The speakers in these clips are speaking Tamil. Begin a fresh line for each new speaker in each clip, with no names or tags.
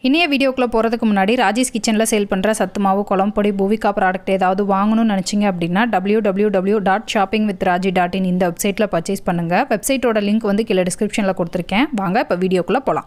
இனிய வீடியோக்குள்ளே போகிறதுக்கு முன்னாடி ராஜேஷ் கிச்சனில் சேல் பண்ணுற சத்து மாவு குழம்பொடி பூவிகா ப்ராடக்ட் ஏதாவது வாங்கணும்னு நினச்சிங்க அப்படின்னா W W W dot shopping with Raji dot in இந்த வெப்சைட்டில் பர்ச்சேஸ் பண்ணுங்கள் வெப்சைட்டோட லிங்க் வந்து கீழே டிஸ்கிரிப்ஷனில் கொடுத்துருக்கேன் வாங்க இப்போ வீடியோக்குள்ளே போகலாம்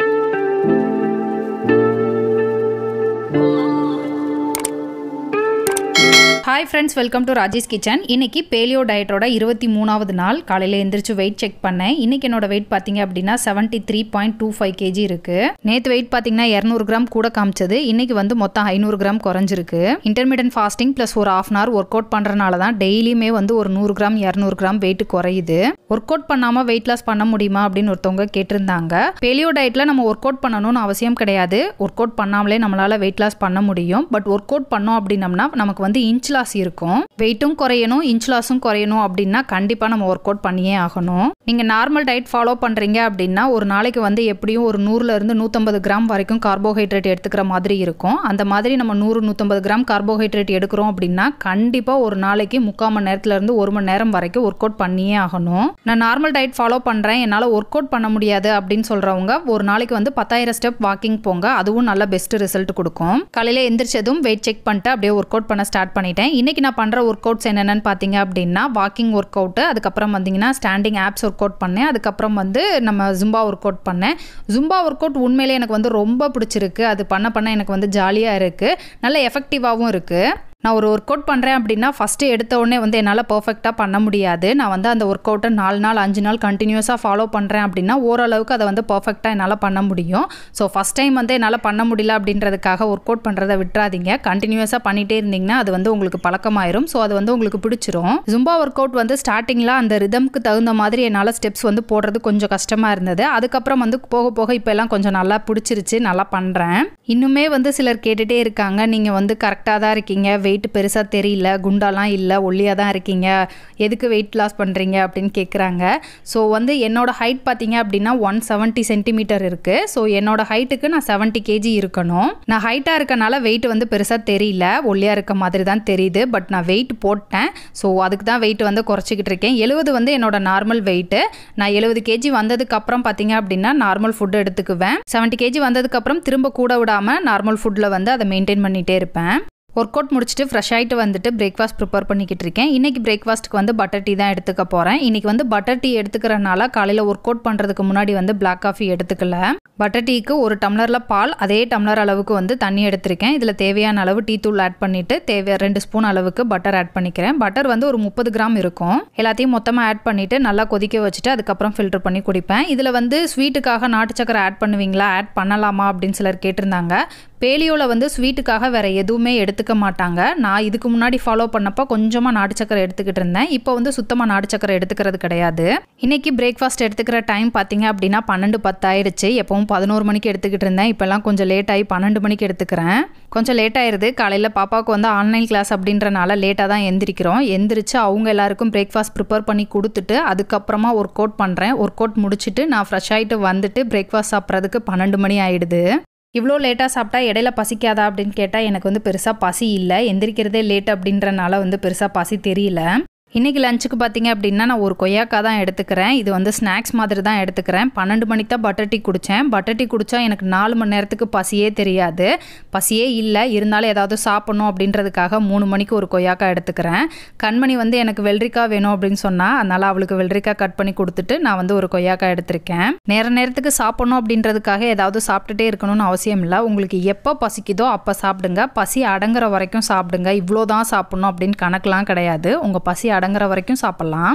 hi friends welcome to Rajesh kitchen இன்னைக்கு பேலியோ டயட்டோட இருபத்தி மூணாவது நாள் காலையில் எந்திரிச்சு வெயிட் செக் பண்ணேன் இன்னைக்கு என்னோட வெயிட் பார்த்தீங்க அப்படின்னா seventy three point two five kg இருக்கு நேற்று வெயிட் பார்த்தீங்கன்னா இரநூறு கிராம் கூட காமிச்சது இன்னைக்கு வந்து மொத்தம் ஐநூறு கிராம் குறைஞ்சிருக்கு இன்டர்மீடியன்ட் ஃபாஸ்டிங் ப்ளஸ் ஒரு half an hour work out பண்ணுறனால தான் டெய்லியுமே வந்து ஒரு நூறு கிராம் இரநூறு கிராம் வெயிட் குறையுது ஒர்க் அவுட் பண்ணாமல் வெயிட் லாஸ் பண்ண முடியுமா அப்படின்னு ஒருத்தவங்க கேட்டிருந்தாங்க பேலியோ டயட்டில் நம்ம ஒர்க் அவுட் பண்ணணும்னு அவசியம் கிடையாது ஒர்க் அவுட் பண்ணாமலே நம்மளால வெயிட் லாஸ் பண்ண முடியும் பட் ஒர்க் அவுட் பண்ணோம் அப்படின்னம்னா நமக்கு வந்து இன்ச் லாஸ் இருக்கும் வெயிட்டும் குறையணும் இன்ச் லாஸும் குறையணும் அப்படின்னா கண்டிப்பாக நம்ம ஒர்க் அவுட் பண்ணியே ஆகணும் நீங்கள் நார்மல் டயட் ஃபாலோ பண்ணுறீங்க அப்படின்னா ஒரு நாளைக்கு வந்து எப்படியும் ஒரு நூறுல இருந்து நூற்றம்பது கிராம் வரைக்கும் கார்போஹைட்ரேட் எடுத்துக்கிற மாதிரி இருக்கும் அந்த மாதிரி நம்ம நூறு நூற்றம்பது கிராம் கார்போஹைட்ரேட் எடுக்கிறோம் அப்படின்னா கண்டிப்பாக ஒரு நாளைக்கு முக்கால் மணி நேரத்துல இருந்து ஒரு மணி நேரம் வரைக்கும் ஒர்க் அவுட் பண்ணியே ஆகணும் நான் நார்மல் டயட் ஃபாலோ பண்ணுறேன் என்னால் ஒர்க் அவுட் பண்ண முடியாது அப்படின்னு சொல்கிறவங்க ஒரு நாளைக்கு வந்து பத்தாயிரம் ஸ்டெப் வாக்கிங் போங்க அதுவும் நல்ல பெஸ்ட் ரிசல்ட் கொடுக்கும் காலையில் எந்திரிச்சதும் வெயிட் செக் பண்ணிட்டு அப்படியே ஒர்க் அவுட் பண்ண ஸ்டார்ட் பண்ணிட்டேன் இன்னைக்கு நான் பண்ணுற ஒர்க் அவுட்ஸ் என்னென்னு பார்த்தீங்க அப்படின்னா வாக்கிங் ஒர்க் அவுட்டு அதுக்கப்புறம் வந்தீங்கன்னா ஸ்டாண்டிங் ஆப்ஸ் ஒர்க் அவுட் பண்ணேன் அதுக்கப்புறம் வந்து நம்ம ஜும்பா ஒர்க் அவுட் பண்ணேன் ஜும்பா ஒர்க் அவுட் உண்மையிலே எனக்கு வந்து ரொம்ப பிடிச்சிருக்கு அது பண்ண பண்ண எனக்கு வந்து ஜாலியாக இருக்குது நல்ல எஃபெக்டிவாகவும் இருக்குது நான் ஒரு ஒர்க் அவுட் பண்ணுறேன் அப்படின்னா ஃபஸ்ட்டு எடுத்த உடனே வந்து என்னால் பர்ஃபெக்டாக பண்ண முடியாது நான் வந்து அந்த ஒர்க் அவுட்டை நாலு நாள் அஞ்சு நாள் கண்டினியூஸாக ஃபாலோ பண்ணுறேன் அப்படின்னா ஓரளவுக்கு அதை வந்து பர்ஃபெக்டாக என்னால் பண்ண முடியும் ஸோ ஃபஸ்ட் டைம் வந்து என்னால் பண்ண முடியல அப்படின்றதுக்காக ஒர்க் அவுட் பண்ணுறதை விட்டுறாதீங்க கண்டினியூஸாக பண்ணிகிட்டே இருந்தீங்கன்னா அது வந்து உங்களுக்கு பழக்கமாயிரும் ஸோ அது வந்து உங்களுக்கு பிடிச்சிரும் ஜும்பா ஒர்க் அவுட் வந்து ஸ்டார்டிங்கில் அந்த ரிதம்க்கு தகுந்த மாதிரி என்னால் ஸ்டெப்ஸ் வந்து போடுறது கொஞ்சம் கஷ்டமாக இருந்தது அதுக்கப்புறம் வந்து போக போக இப்போ எல்லாம் கொஞ்சம் நல்லா பிடிச்சிருச்சு நல்லா பண்ணுறேன் இன்னுமே வந்து சிலர் கேட்டுகிட்டே இருக்காங்க நீங்கள் வந்து கரெக்டாக தான் இருக்கீங்க வெயிட் பெருசாக தெரியல குண்டாலாம் இல்லை ஒல்லியாக தான் இருக்கீங்க எதுக்கு வெயிட் லாஸ் பண்ணுறீங்க அப்படின்னு கேட்குறாங்க ஸோ வந்து என்னோட ஹைட் பார்த்தீங்க அப்படின்னா ஒன் செவன்ட்டி சென்டிமீட்டர் இருக்குது ஸோ என்னோட ஹைட்டுக்கு நான் செவன்ட்டி கேஜி இருக்கணும் நான் ஹைட்டாக இருக்கனால வெயிட் வந்து பெருசாக தெரியல ஒல்லியாக இருக்க மாதிரி தான் தெரியுது பட் நான் வெயிட் போட்டேன் ஸோ அதுக்கு தான் வெயிட் வந்து குறைச்சிக்கிட்டு இருக்கேன் எழுபது வந்து என்னோட நார்மல் வெயிட்டு நான் எழுபது கேஜி வந்ததுக்கு அப்புறம் பார்த்தீங்க அப்படின்னா நார்மல் ஃபுட் எடுத்துக்குவேன் செவன்ட்டி கேஜி வந்ததுக்கப்புறம் திரும்ப கூட விடாமல் நார்மல் ஃபுட்டில் வந்து அதை மெயின்டைன் பண்ணிகிட்டே இருப்பேன் ஒர்க் அவுட் முடிச்சுட்டு ஃப்ரெஷ் ஆகிட்டு வந்துட்டு பிரேக்ஃபாஸ்ட் ப்ரிப்பேர் பண்ணிக்கிட்டு இருக்கேன் இன்றைக்கி பிரேக்ஃபாஸ்ட்டுக்கு வந்து பட்டர் டீ தான் எடுத்துக்க போகிறேன் இன்றைக்கி வந்து பட்டர் டீ எடுத்துக்கிறனால காலையில் ஒர்க் அவுட் பண்ணுறதுக்கு முன்னாடி வந்து பிளாக் காஃபி எடுத்துக்கல பட்டர் டீக்கு ஒரு டம்ளரில் பால் அதே டம்ளர் அளவுக்கு வந்து தண்ணி எடுத்திருக்கேன் இதில் தேவையான அளவு டீ தூள் ஆட் பண்ணிவிட்டு தேவையான ரெண்டு ஸ்பூன் அளவுக்கு பட்டர் ஆட் பண்ணிக்கிறேன் பட்டர் வந்து ஒரு முப்பது கிராம் இருக்கும் எல்லாத்தையும் மொத்தமாக ஆட் பண்ணிவிட்டு நல்லா கொதிக்க வச்சுட்டு அதுக்கப்புறம் ஃபில்டர் பண்ணி குடிப்பேன் இதில் வந்து ஸ்வீட்டுக்காக நாட்டு சக்கரை ஆட் பண்ணுவீங்களா ஆட் பண்ணலாமா அப்படின்னு சிலர் கேட்டிருந்தாங்க பேலியோவில் வந்து ஸ்வீட்டுக்காக வேறு எதுவுமே எடுத்துக்க மாட்டாங்க நான் இதுக்கு முன்னாடி ஃபாலோ பண்ணப்போ கொஞ்சமாக நாட்டு சக்கரை எடுத்துக்கிட்டு இருந்தேன் இப்போ வந்து சுத்தமாக நாட்டு சக்கரை எடுத்துக்கிறது கிடையாது இன்றைக்கி பிரேக்ஃபாஸ்ட் எடுத்துக்கிற டைம் பார்த்தீங்க அப்படின்னா பன்னெண்டு பத்தாயிருச்சு எப்பவும் பதினோரு மணிக்கு எடுத்துக்கிட்டு இருந்தேன் இப்போல்லாம் கொஞ்சம் லேட் ஆகி பன்னெண்டு மணிக்கு எடுத்துக்கிறேன் கொஞ்சம் லேட் ஆயிருது காலையில் பாப்பாவுக்கு வந்து ஆன்லைன் கிளாஸ் அப்படின்றனால லேட்டாக தான் எந்திரிக்கிறோம் எந்திரிச்சு அவங்க எல்லாருக்கும் பிரேக்ஃபாஸ்ட் ப்ரிப்பேர் பண்ணி கொடுத்துட்டு அதுக்கப்புறமா ஒர்க் அவுட் பண்ணுறேன் ஒர்க் அவுட் முடிச்சுட்டு நான் ஃப்ரெஷ் ஆகிட்டு வந்துட்டு பிரேக்ஃபாஸ்ட் சாப்பிட்றதுக்கு பன்னெண்டு மணி ஆயிடுது இவ்வளோ லேட்டாக சாப்பிட்டா இடையில பசிக்காதா அப்படின்னு கேட்டால் எனக்கு வந்து பெருசாக பசி இல்லை எந்திரிக்கிறதே லேட் அப்படின்றனால வந்து பெருசாக பசி தெரியல இன்றைக்கி லஞ்சுக்கு பார்த்தீங்க அப்படின்னா நான் ஒரு கொய்யாக்கா தான் எடுத்துக்கிறேன் இது வந்து ஸ்நாக்ஸ் மாதிரி தான் எடுத்துக்கிறேன் பன்னெண்டு மணிக்கு தான் பட்டர் டீ குடித்தேன் பட்டர் டீ குடித்தா எனக்கு நாலு மணி நேரத்துக்கு பசியே தெரியாது பசியே இல்லை இருந்தாலும் ஏதாவது சாப்பிட்ணும் அப்படின்றதுக்காக மூணு மணிக்கு ஒரு கொய்யாக்கா எடுத்துக்கிறேன் கண்மணி வந்து எனக்கு வெள்ளரிக்காய் வேணும் அப்படின்னு சொன்னால் அதனால் அவளுக்கு வெள்ளரிக்காய் கட் பண்ணி கொடுத்துட்டு நான் வந்து ஒரு கொய்யாக்கா எடுத்திருக்கேன் நேர நேரத்துக்கு சாப்பிட்ணும் அப்படின்றதுக்காக ஏதாவது சாப்பிட்டுட்டே இருக்கணும்னு அவசியம் இல்லை உங்களுக்கு எப்போ பசிக்குதோ அப்போ சாப்பிடுங்க பசி அடங்குற வரைக்கும் சாப்பிடுங்க இவ்வளோ தான் சாப்பிட்ணும் அப்படின்னு கணக்கெலாம் கிடையாது உங்கள் பசி அடங்குற வரைக்கும் சாப்பிட்லாம்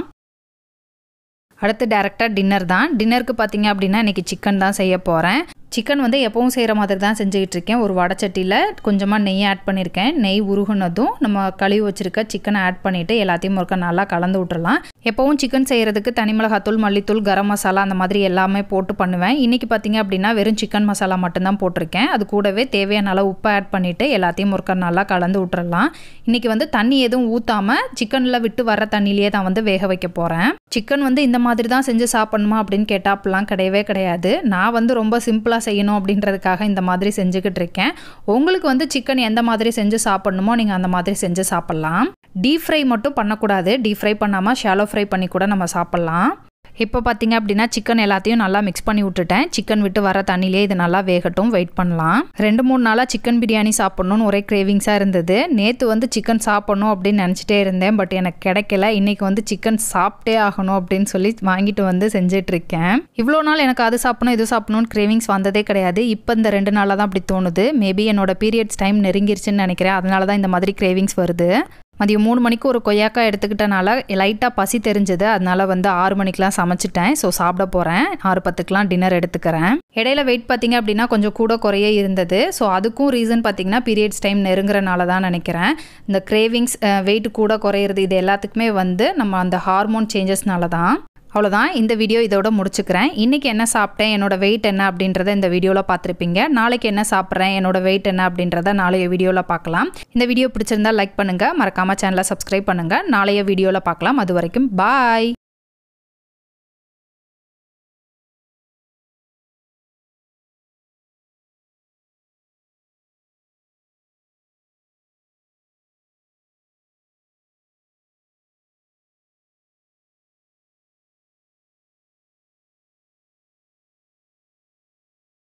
அடுத்து டேரெக்டாக டின்னர் தான் டின்னருக்கு பார்த்தீங்க அப்படின்னா இன்றைக்கி சிக்கன் தான் செய்ய போகிறேன் சிக்கன் வந்து எப்பவும் செய்கிற மாதிரி தான் செஞ்சுக்கிட்டு இருக்கேன் ஒரு வடச்சட்டியில் கொஞ்சமாக நெய் ஆட் பண்ணியிருக்கேன் நெய் உருகுனதும் நம்ம கழுவி வச்சுருக்க சிக்கனை ஆட் பண்ணிவிட்டு எல்லாத்தையும் ஒருக்க நல்லா கலந்து விட்டுறலாம் எப்போவும் சிக்கன் செய்கிறதுக்கு தனி மிளகாத்தூள் மல்லித்தூள் கரம் மசாலா அந்த மாதிரி எல்லாமே போட்டு பண்ணுவேன் இன்றைக்கி பார்த்தீங்க அப்படின்னா வெறும் சிக்கன் மசாலா மட்டும்தான் போட்டிருக்கேன் அது கூடவே தேவையான அளவு உப்பு ஆட் பண்ணிவிட்டு எல்லாத்தையும் ஒருக்க நல்லா கலந்து விட்டுறலாம் இன்றைக்கி வந்து தண்ணி எதுவும் ஊற்றாமல் சிக்கனில் விட்டு வர தண்ணியிலேயே தான் வந்து வேக வைக்க போகிறேன் சிக்கன் வந்து இந்த மாதிரி தான் செஞ்சு சாப்பிடணுமா அப்படின்னு கேட்டால் அப்படிலாம் கிடையவே கிடையாது நான் வந்து ரொம்ப சிம்பிளாக செய்யணும் அப்படின்றதுக்காக இந்த மாதிரி செஞ்சுக்கிட்டு இருக்கேன் உங்களுக்கு வந்து சிக்கன் எந்த மாதிரி செஞ்சு சாப்பிடணுமோ நீங்கள் அந்த மாதிரி செஞ்சு சாப்பிட்லாம் டீப் ஃப்ரை மட்டும் பண்ணக்கூடாது டீப் ஃப்ரை பண்ணாமல் ஷாலோ ஃப்ரை பண்ணி கூட நம்ம சாப்பிட்லாம் இப்போ பார்த்தீங்க அப்படின்னா சிக்கன் எல்லாத்தையும் நல்லா மிக்ஸ் பண்ணி விட்டுட்டேன் சிக்கன் விட்டு வர தண்ணியிலே இது நல்லா வேகட்டும் வெயிட் பண்ணலாம் ரெண்டு மூணு நாளாக சிக்கன் பிரியாணி சாப்பிட்ணுன்னு ஒரே கிரேவிங்ஸாக இருந்தது நேற்று வந்து சிக்கன் சாப்பிட்ணும் அப்படின்னு நினச்சிட்டே இருந்தேன் பட் எனக்கு கிடைக்கல இன்னைக்கு வந்து சிக்கன் சாப்பிட்டே ஆகணும் அப்படின்னு சொல்லி வாங்கிட்டு வந்து செஞ்சுட்டு இருக்கேன் இவ்வளோ நாள் எனக்கு அது சாப்பிடணும் இது சாப்பிடணும்னு கிரேவிங்ஸ் வந்ததே கிடையாது இப்போ இந்த ரெண்டு நாளாக தான் அப்படி தோணுது மேபி என்னோட பீரியட்ஸ் டைம் நெருங்கிருச்சுன்னு நினைக்கிறேன் அதனால தான் இந்த மாதிரி கிரேவிங்ஸ் வருது மதியம் மூணு மணிக்கு ஒரு கொய்யாக்காய் எடுத்துக்கிட்டனால லைட்டாக பசி தெரிஞ்சது அதனால வந்து ஆறு மணிக்கெலாம் சமைச்சிட்டேன் ஸோ சாப்பிட போகிறேன் ஆறு பத்துக்கெலாம் டின்னர் எடுத்துக்கிறேன் இடையில வெயிட் பார்த்தீங்க அப்படின்னா கொஞ்சம் கூட குறைய இருந்தது ஸோ அதுக்கும் ரீசன் பார்த்தீங்கன்னா பீரியட்ஸ் டைம் நெருங்குறனால தான் நினைக்கிறேன் இந்த கிரேவிங்ஸ் வெயிட் கூட குறையிறது இது எல்லாத்துக்குமே வந்து நம்ம அந்த ஹார்மோன் சேஞ்சஸ்னால தான் அவ்வளோதான் இந்த வீடியோ இதோட முடிச்சுக்கிறேன் இன்றைக்கி என்ன சாப்பிட்டேன் என்னோட வெயிட் என்ன அப்படின்றத இந்த வீடியோவில் பார்த்துருப்பீங்க நாளைக்கு என்ன சாப்பிட்றேன் என்னோட வெயிட் என்ன அப்படின்றத நாளைய வீடியோவில் பார்க்கலாம் இந்த வீடியோ பிடிச்சிருந்தா லைக் பண்ணுங்கள் மறக்காமல் சேனலை சப்ஸ்கிரைப் பண்ணுங்கள் நாளைய வீடியோவில் பார்க்கலாம் அது வரைக்கும் பாய்